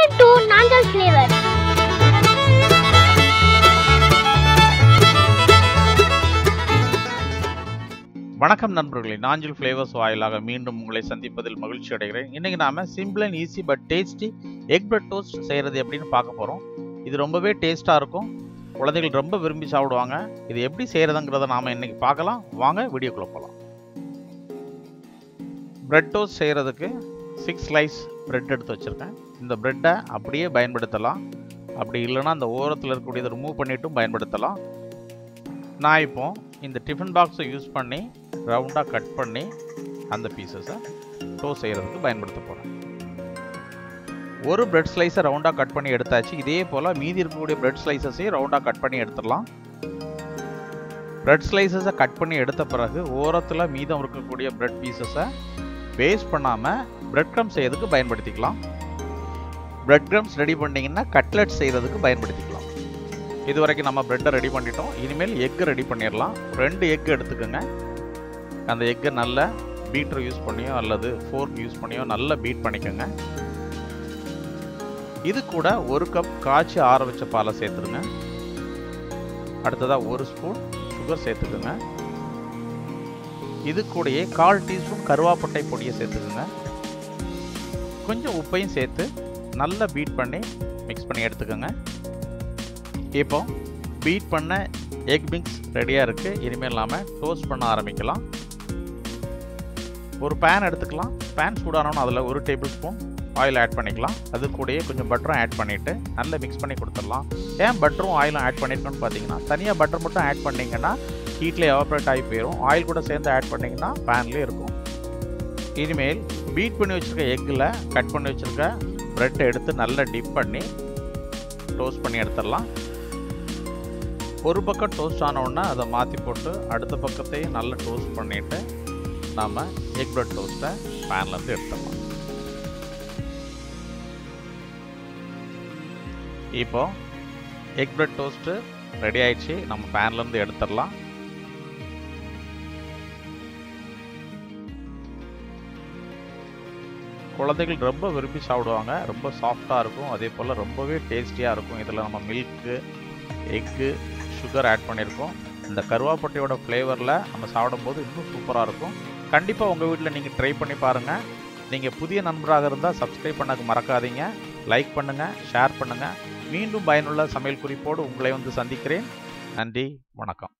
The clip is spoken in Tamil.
Subscribe to Nanjal Flavor. வணக்கம் நண்பர்களே நாஞ்சில் ஃப்ளேவர்ஸ் வாயிலாக மீண்டும் உங்களை சந்திப்பதில் மகிழ்ச்சி அடைகிறேன் இன்னைக்கு நாம simple and easy but tasty egg bread toast செய்கிறது எப்படின்னு பார்க்க போகிறோம் இது ரொம்பவே டேஸ்ட்டாக இருக்கும் குழந்தைகள் ரொம்ப விரும்பி சாப்பிடுவாங்க இது எப்படி செய்கிறதுங்கிறத நாம் இன்னைக்கு பார்க்கலாம் வாங்க வீடியோக்குள்ளே போகலாம் பிரெட் டோஸ்ட் செய்கிறதுக்கு சிக்ஸ் ஸ்லைஸ் பிரெட் எடுத்து வச்சுருக்கேன் இந்த பிரெட்டை அப்படியே பயன்படுத்தலாம் அப்படி இல்லைன்னா அந்த ஓரத்தில் இருக்கக்கூடியதை ரிமூவ் பண்ணிட்டும் பயன்படுத்தலாம் நான் இப்போ இந்த டிஃபன் பாக்ஸை யூஸ் பண்ணி ரவுண்டாக கட் பண்ணி அந்த பீசஸை டோஸ்ட் செய்கிறதுக்கு பயன்படுத்த போகிறேன் ஒரு பிரெட் ஸ்லைஸை ரவுண்டாக கட் பண்ணி எடுத்தாச்சு இதே போல் மீதி இருக்கக்கூடிய பிரெட் ஸ்லைசஸையும் ரவுண்டாக கட் பண்ணி எடுத்துடலாம் பிரெட் ஸ்லைசஸை கட் பண்ணி எடுத்த பிறகு ஓரத்தில் மீதம் இருக்கக்கூடிய பிரெட் பீசஸை வேஸ்ட் பண்ணாமல் பிரெட் க்ரம்ஸ் செய்யறதுக்கு பயன்படுத்திக்கலாம் பிரெட் க்ரம்ஸ் ரெடி பண்ணிங்கன்னா கட்லெட் செய்கிறதுக்கு பயன்படுத்திக்கலாம் இது வரைக்கும் நம்ம ப்ரெட்டை ரெடி பண்ணிட்டோம் இனிமேல் எக்கு ரெடி பண்ணிடலாம் ரெண்டு எக் எடுத்துக்கோங்க அந்த எக்கை நல்லா பீட்டர் யூஸ் பண்ணியோ அல்லது ஃபோர்க் யூஸ் பண்ணியோ நல்லா பீட் பண்ணிக்கோங்க இது கூட ஒரு கப் காய்ச்சி ஆற வச்ச பாலை சேர்த்துருங்க அடுத்ததாக ஒரு ஸ்பூன் சுகர் சேர்த்துக்குங்க இது கூடயே கால் டீஸ்பூன் கருவாப்பட்டை பொடியை சேர்த்துக்குங்க கொஞ்சம் உப்பையும் சேர்த்து நல்லா பீட் பண்ணி மிக்ஸ் பண்ணி எடுத்துக்கோங்க இப்போ பீட் பண்ண எக் மிக்ஸ் ரெடியாக இருக்குது இனிமேல் இல்லாமல் டோஸ்ட் பண்ண ஆரம்பிக்கலாம் ஒரு பேன் எடுத்துக்கலாம் பேன் சூடானோன்னு அதில் ஒரு டேபிள் ஸ்பூன் ஆயில் ஆட் பண்ணிக்கலாம் அது கூடயே கொஞ்சம் பட்டரும் ஆட் பண்ணிவிட்டு நல்லா மிக்ஸ் பண்ணி கொடுத்துடலாம் ஏன் பட்டரும் ஆயிலும் ஆட் பண்ணியிருக்கோன்னு பார்த்தீங்கன்னா தனியாக பட்டர் மட்டும் ஆட் பண்ணிங்கன்னா ஹீட்டில் எவாப்ரேட் ஆகி போயிடும் ஆயில் கூட சேர்ந்து ஆட் பண்ணிங்கன்னா பேன்லேயே இருக்கும் இனிமேல் பீட் பண்ணி வச்சுருக்க எக்கில் கட் பண்ணி வச்சுருக்க ப்ரெட்டை எடுத்து நல்லா டிப் பண்ணி டோஸ்ட் பண்ணி எடுத்துடலாம் ஒரு பக்கம் டோஸ்ட் ஆனவுடனே அதை மாற்றி போட்டு அடுத்த பக்கத்தையும் நல்லா டோஸ்ட் பண்ணிவிட்டு நாம் எக் பிரெட் டோஸ்ட்டை பேன்லேருந்து எடுத்துடலாம் இப்போ எக் பிரெட் டோஸ்ட்டு ரெடி ஆயிடுச்சு நம்ம பேன்லேருந்து எடுத்துடலாம் குழந்தைகள் ரொம்ப விரும்பி சாப்பிடுவாங்க ரொம்ப சாஃப்டாக இருக்கும் அதே போல் ரொம்பவே டேஸ்டியாக இருக்கும் இதில் நம்ம மில்க்கு எக்கு சுகர் ஆட் பண்ணியிருக்கோம் இந்த கருவாப்பட்டையோட ஃப்ளேவரில் நம்ம சாப்பிடும்போது இன்னும் சூப்பராக இருக்கும் கண்டிப்பாக உங்கள் வீட்டில் நீங்கள் ட்ரை பண்ணி பாருங்கள் நீங்கள் புதிய நண்பராக இருந்தால் சப்ஸ்கிரைப் பண்ணக்கு மறக்காதீங்க லைக் பண்ணுங்கள் ஷேர் பண்ணுங்கள் மீண்டும் பயனுள்ள சமையல் குறிப்போடு உங்களை வந்து சந்திக்கிறேன் நன்றி வணக்கம்